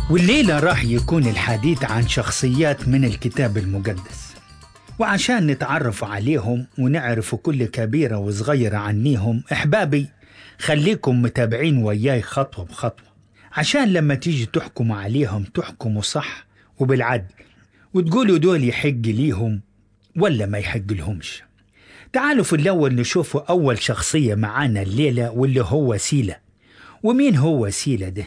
والليلة راح يكون الحديث عن شخصيات من الكتاب المقدس وعشان نتعرف عليهم ونعرف كل كبيرة وصغيرة عنيهم أحبابي خليكم متابعين وياي خطوة بخطوة عشان لما تيجي تحكموا عليهم تحكموا صح وبالعدل وتقولوا دول يحق ليهم ولا ما يحق لهمش تعالوا في الأول نشوف أول شخصية معانا الليلة واللي هو سيلة ومين هو سيلة ده؟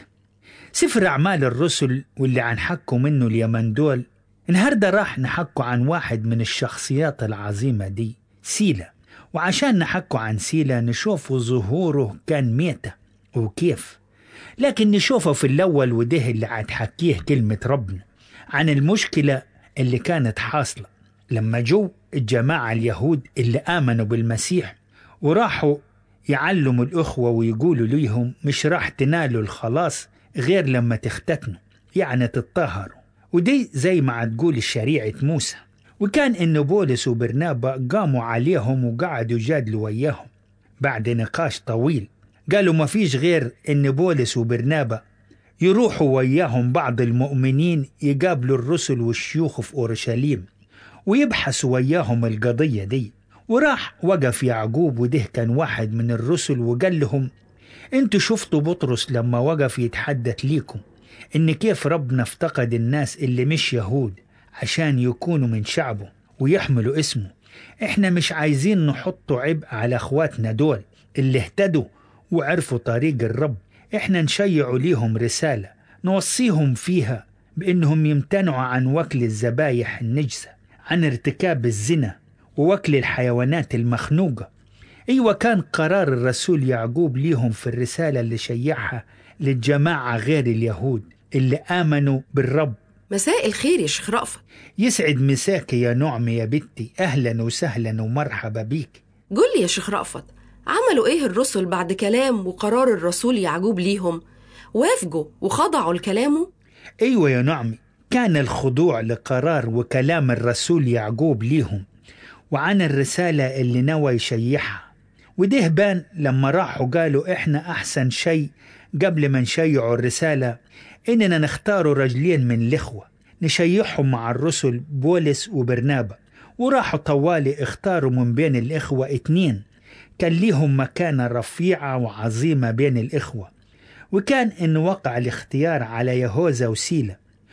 سفر أعمال الرسل واللي هنحكوا منه اليمن دول النهاردة راح نحكوا عن واحد من الشخصيات العظيمة دي سيلة وعشان نحكوا عن سيلة نشوفوا ظهوره كان ميتة وكيف لكن نشوفه في الأول وده اللي هتحكيه كلمة ربنا عن المشكلة اللي كانت حاصلة لما جو الجماعة اليهود اللي آمنوا بالمسيح وراحوا يعلموا الأخوة ويقولوا ليهم مش راح تنالوا الخلاص غير لما تختتنوا يعني تتطهروا ودي زي ما تقول شريعة موسى وكان إن بولس وبرنابا قاموا عليهم وقعدوا يجادلوا وياهم بعد نقاش طويل قالوا ما فيش غير إن بولس وبرنابا يروحوا وياهم بعض المؤمنين يقابلوا الرسل والشيوخ في أورشليم ويبحثوا وياهم القضية دي وراح وقف يعقوب وده كان واحد من الرسل وقال لهم انتوا شفتوا بطرس لما وقف يتحدث ليكم ان كيف ربنا افتقد الناس اللي مش يهود عشان يكونوا من شعبه ويحملوا اسمه احنا مش عايزين نحطوا عبء على اخواتنا دول اللي اهتدوا وعرفوا طريق الرب احنا نشيعوا ليهم رسالة نوصيهم فيها بانهم يمتنعوا عن وكل الذبايح النجسة عن ارتكاب الزنا ووكل الحيوانات المخنوقة ايوه كان قرار الرسول يعقوب ليهم في الرسالة اللي شيعها للجماعة غير اليهود اللي آمنوا بالرب مساء الخير يا شيخ رأفت يسعد مساك يا نعم يا بنتي أهلا وسهلا ومرحبا بيك قول لي يا شيخ رأفت عملوا ايه الرسل بعد كلام وقرار الرسول يعقوب ليهم وافقوا وخضعوا لكلامه أيوة يا نعمي كان الخضوع لقرار وكلام الرسول يعقوب ليهم وعن الرسالة اللي نوى يشيعها وده بان لما راحوا قالوا إحنا أحسن شيء قبل ما نشيعوا الرسالة إننا نختاروا رجلين من الإخوة نشيعهم مع الرسل بولس وبرنابا وراحوا طوالي اختاروا من بين الإخوة اتنين كان ليهم مكانة رفيعة وعظيمة بين الإخوة وكان إن وقع الاختيار على يهوذا وسيلة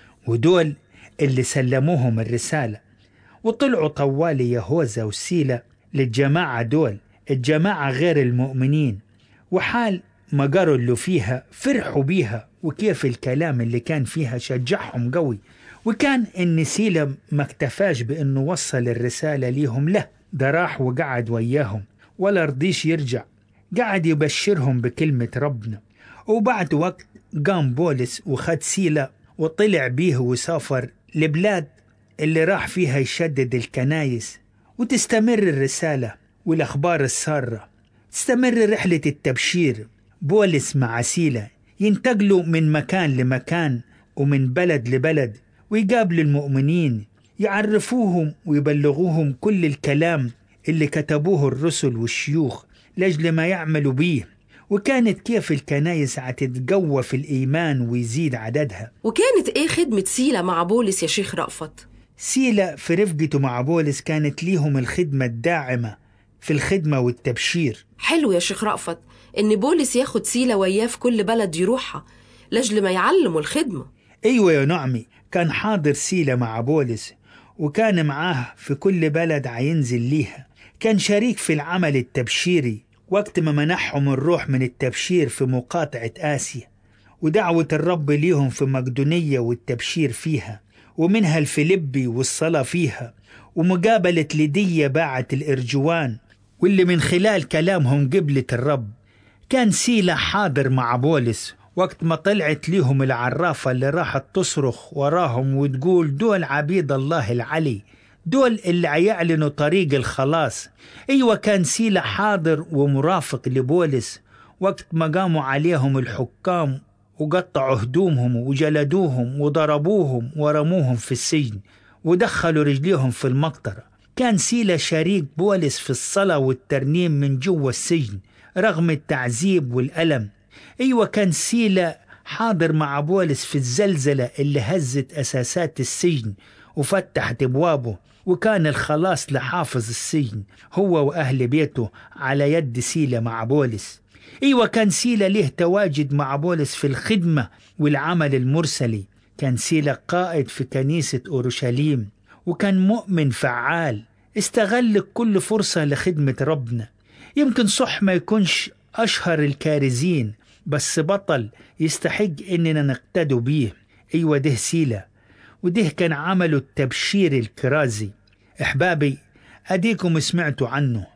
ودول اللي سلموهم الرسالة وطلعوا طوالي يهوذا وسيلة للجماعة دول الجماعة غير المؤمنين وحال ما قروا اللي فيها فرحوا بيها وكيف الكلام اللي كان فيها شجعهم قوي وكان إن سيلة ما اكتفاش بإنه وصل الرسالة ليهم له ده راح وقعد وياهم ولا رضيش يرجع قعد يبشرهم بكلمة ربنا وبعد وقت قام بولس وخد سيلة وطلع بيه وسافر لبلاد اللي راح فيها يشدد الكنايس وتستمر الرسالة والأخبار السارة تستمر رحلة التبشير بولس مع سيلة ينتقلوا من مكان لمكان ومن بلد لبلد ويقابلوا المؤمنين يعرفوهم ويبلغوهم كل الكلام اللي كتبوه الرسل والشيوخ لأجل ما يعملوا بيه وكانت كيف الكنايس هتتقوى في الإيمان ويزيد عددها وكانت ايه خدمة سيلة مع بولس يا شيخ رأفت سيلة في رفقته مع بولس كانت ليهم الخدمة الداعمة في الخدمة والتبشير حلو يا شيخ رأفت ان بولس ياخد سيلة وياه في كل بلد يروحها لاجل ما يعلموا الخدمة أيوة يا نعمي كان حاضر سيلة مع بولس وكان معاه في كل بلد عينزل ليها كان شريك في العمل التبشيري وقت ما منحهم الروح من التبشير في مقاطعة آسيا ودعوة الرب ليهم في مقدونية والتبشير فيها ومنها الفيلبي والصلاة فيها ومقابلة ليدية باعة الإرجوان واللي من خلال كلامهم قبلة الرب كان سيلا حاضر مع بولس وقت ما طلعت ليهم العرافة اللي راحت تصرخ وراهم وتقول دول عبيد الله العلي دول اللي هيعلنوا طريق الخلاص ايوه كان سيلا حاضر ومرافق لبولس وقت ما قاموا عليهم الحكام وقطعوا هدومهم وجلدوهم وضربوهم ورموهم في السجن ودخلوا رجليهم في المقطرة كان سيلا شريك بولس في الصلاة والترنيم من جوا السجن رغم التعذيب والألم أيوة كان سيلا حاضر مع بولس في الزلزلة اللي هزت أساسات السجن وفتحت أبوابه وكان الخلاص لحافظ السجن هو وأهل بيته على يد سيلة مع بولس أيوة كان سيلة له تواجد مع بولس في الخدمة والعمل المرسلي كان سيلة قائد في كنيسة أورشليم وكان مؤمن فعال استغل كل فرصة لخدمة ربنا يمكن صح ما يكونش أشهر الكارزين بس بطل يستحق إننا نقتدوا بيه أيوة ده سيلة وده كان عمله التبشير الكرازي إحبابي أديكم سمعتوا عنه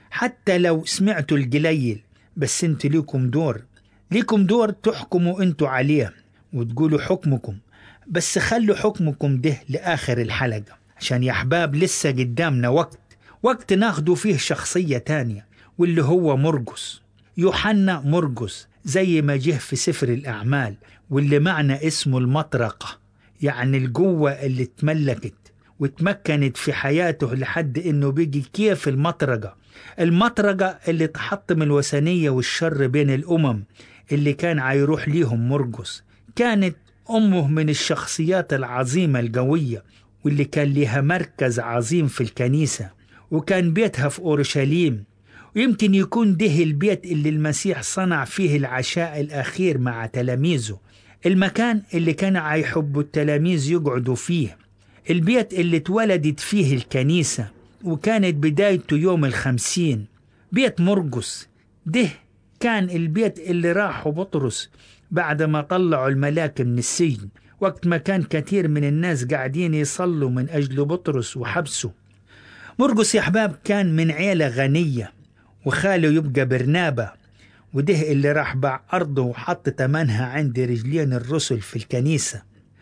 حتى لو سمعتوا القليل بس انت ليكم دور ليكم دور تحكموا انتوا عليه وتقولوا حكمكم بس خلوا حكمكم ده لآخر الحلقة عشان يا أحباب لسه قدامنا وقت وقت ناخدوا فيه شخصية تانية واللي هو مرقس يوحنا مرقس زي ما جه في سفر الأعمال واللي معنى اسمه المطرقة يعني القوة اللي اتملكت واتمكنت في حياته لحد انه بيجي كيف المطرقة المطرقة اللي تحطم الوثنية والشر بين الأمم اللي كان عيروح ليهم مرقس كانت أمه من الشخصيات العظيمة القوية واللي كان لها مركز عظيم في الكنيسة وكان بيتها في أورشليم ويمكن يكون ده البيت اللي المسيح صنع فيه العشاء الأخير مع تلاميذه المكان اللي كان عيحبوا التلاميذ يقعدوا فيه البيت اللي اتولدت فيه الكنيسة وكانت بدايته يوم الخمسين بيت مرقس ده كان البيت اللي راحوا بطرس بعد ما طلعوا الملاك من السجن وقت ما كان كثير من الناس قاعدين يصلوا من أجل بطرس وحبسه مرقس يا أحباب كان من عيلة غنية وخاله يبقى برنابة وده اللي راح باع أرضه وحط تمنها عند رجلين الرسل في الكنيسة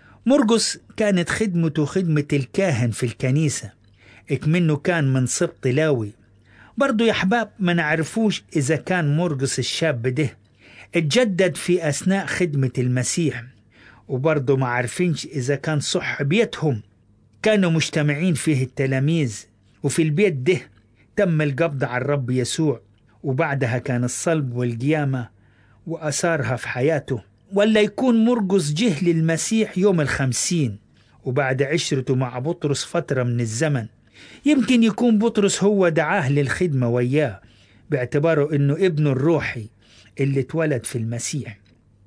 مرقس كانت خدمته خدمة الكاهن في الكنيسة اكمنه كان من سبط لاوي برضو يا أحباب ما نعرفوش إذا كان مرقس الشاب ده اتجدد في أثناء خدمة المسيح وبرضه ما عارفينش إذا كان صح بيتهم كانوا مجتمعين فيه التلاميذ وفي البيت ده تم القبض على الرب يسوع وبعدها كان الصلب والقيامة وأثارها في حياته ولا يكون مرقس جه للمسيح يوم الخمسين وبعد عشرته مع بطرس فترة من الزمن يمكن يكون بطرس هو دعاه للخدمة وياه باعتباره انه ابنه الروحي اللي اتولد في المسيح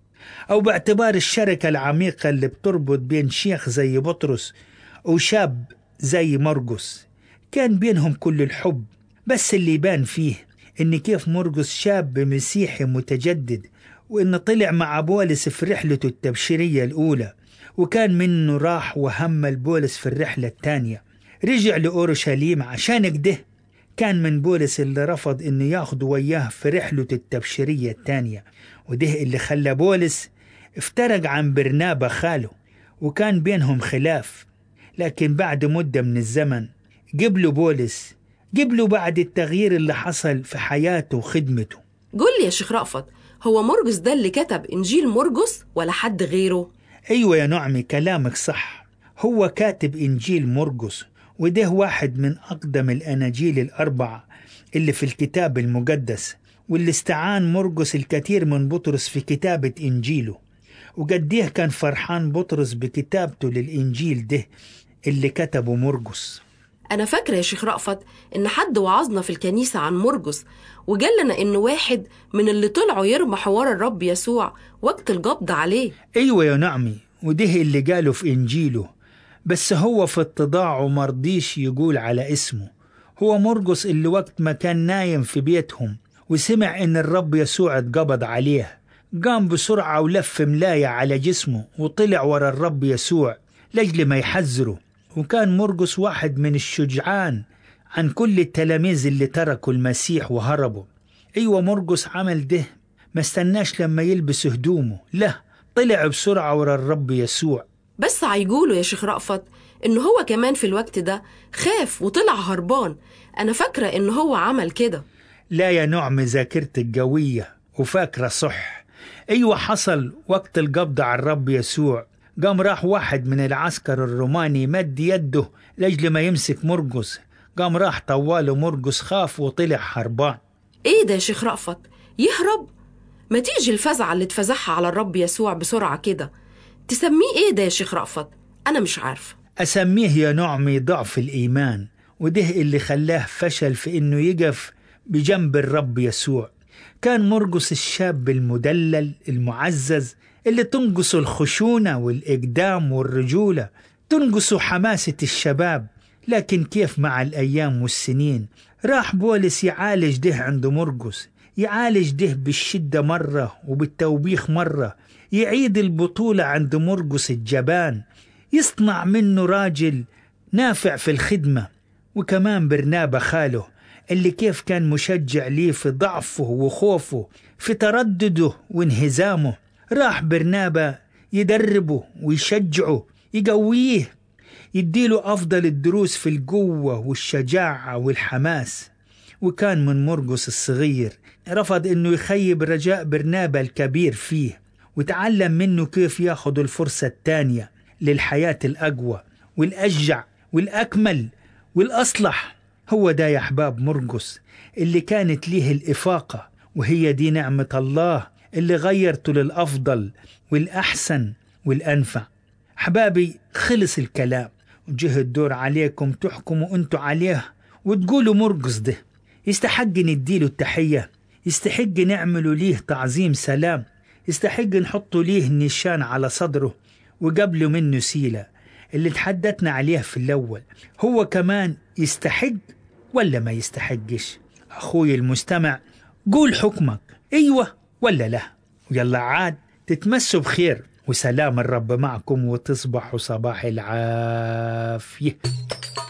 أو باعتبار الشركة العميقة اللي بتربط بين شيخ زي بطرس وشاب زي مرقس كان بينهم كل الحب بس اللي يبان فيه إن كيف مرقس شاب مسيحي متجدد وإن طلع مع بولس في رحلته التبشيرية الأولى وكان منه راح وهمل بولس في الرحلة الثانية رجع لأورشليم عشان كده كان من بولس اللي رفض إنه ياخده وياه في رحلته التبشيرية الثانية وده اللي خلى بولس افترق عن برنابا خاله وكان بينهم خلاف لكن بعد مدة من الزمن قبلوا بولس قبلوا بعد التغيير اللي حصل في حياته وخدمته قول لي يا شيخ رأفت هو مرقس ده اللي كتب إنجيل مرقس ولا حد غيره؟ أيوة يا نعمي كلامك صح هو كاتب إنجيل مرقس وده واحد من أقدم الأناجيل الأربعة اللي في الكتاب المقدس واللي استعان مرقس الكثير من بطرس في كتابة إنجيله وقديه كان فرحان بطرس بكتابته للإنجيل ده اللي كتبه مرقس أنا فاكرة يا شيخ رأفت إن حد وعظنا في الكنيسة عن مرقس وقال لنا إنه واحد من اللي طلعوا يرمحوا ورا الرب يسوع وقت القبض عليه أيوة يا نعمي وده اللي قاله في إنجيله بس هو في اتضاعه مرضيش يقول على اسمه هو مرقس اللي وقت ما كان نايم في بيتهم وسمع إن الرب يسوع اتقبض عليه قام بسرعة ولف ملاية على جسمه وطلع ورا الرب يسوع لجل ما يحذره وكان مرقس واحد من الشجعان عن كل التلاميذ اللي تركوا المسيح وهربوا أيوة مرقس عمل ده ما استناش لما يلبس هدومه لا طلع بسرعة ورا الرب يسوع بس عيقولوا يا شيخ رأفت إنه هو كمان في الوقت ده خاف وطلع هربان أنا فاكرة إنه هو عمل كده لا يا نعم ذاكرتك قوية وفاكرة صح أيوة حصل وقت القبض على الرب يسوع قام راح واحد من العسكر الروماني مد يده لأجل ما يمسك مرقس قام راح طواله مرقس خاف وطلع هربان إيه ده يا شيخ رأفت يهرب ما تيجي الفزعة اللي اتفزعها على الرب يسوع بسرعة كده تسميه ايه ده يا شيخ رأفت أنا مش عارفة أسميه يا نعمي ضعف الإيمان وده اللي خلاه فشل في إنه يقف بجنب الرب يسوع كان مرقس الشاب المدلل المعزز اللي تنقصه الخشونة والإقدام والرجولة تنقصه حماسة الشباب لكن كيف مع الأيام والسنين راح بولس يعالج ده عند مرقس يعالج ده بالشدة مرة وبالتوبيخ مرة يعيد البطولة عند مرقس الجبان يصنع منه راجل نافع في الخدمة وكمان برنابا خاله اللي كيف كان مشجع ليه في ضعفه وخوفه في تردده وانهزامه راح برنابا يدربه ويشجعه يقويه يديله أفضل الدروس في القوة والشجاعة والحماس وكان من مرقس الصغير رفض انه يخيب رجاء برنابا الكبير فيه وتعلم منه كيف ياخد الفرصة التانية للحياة الأقوى والأشجع والأكمل والأصلح هو ده يا أحباب مرقس اللي كانت ليه الإفاقة وهي دي نعمة الله اللي غيرته للأفضل والأحسن والأنفع أحبابي خلص الكلام وجه الدور عليكم تحكموا أنتوا عليه وتقولوا مرقس ده يستحق نديله التحية يستحق نعمله ليه تعظيم سلام يستحق نحطه ليه نشان على صدره وقبله منه سيلة اللي تحدثنا عليه في الأول هو كمان يستحق ولا ما يستحقش أخوي المستمع قول حكمك أيوة ولا لا ويلا عاد تتمسوا بخير وسلام الرب معكم وتصبحوا صباح العافية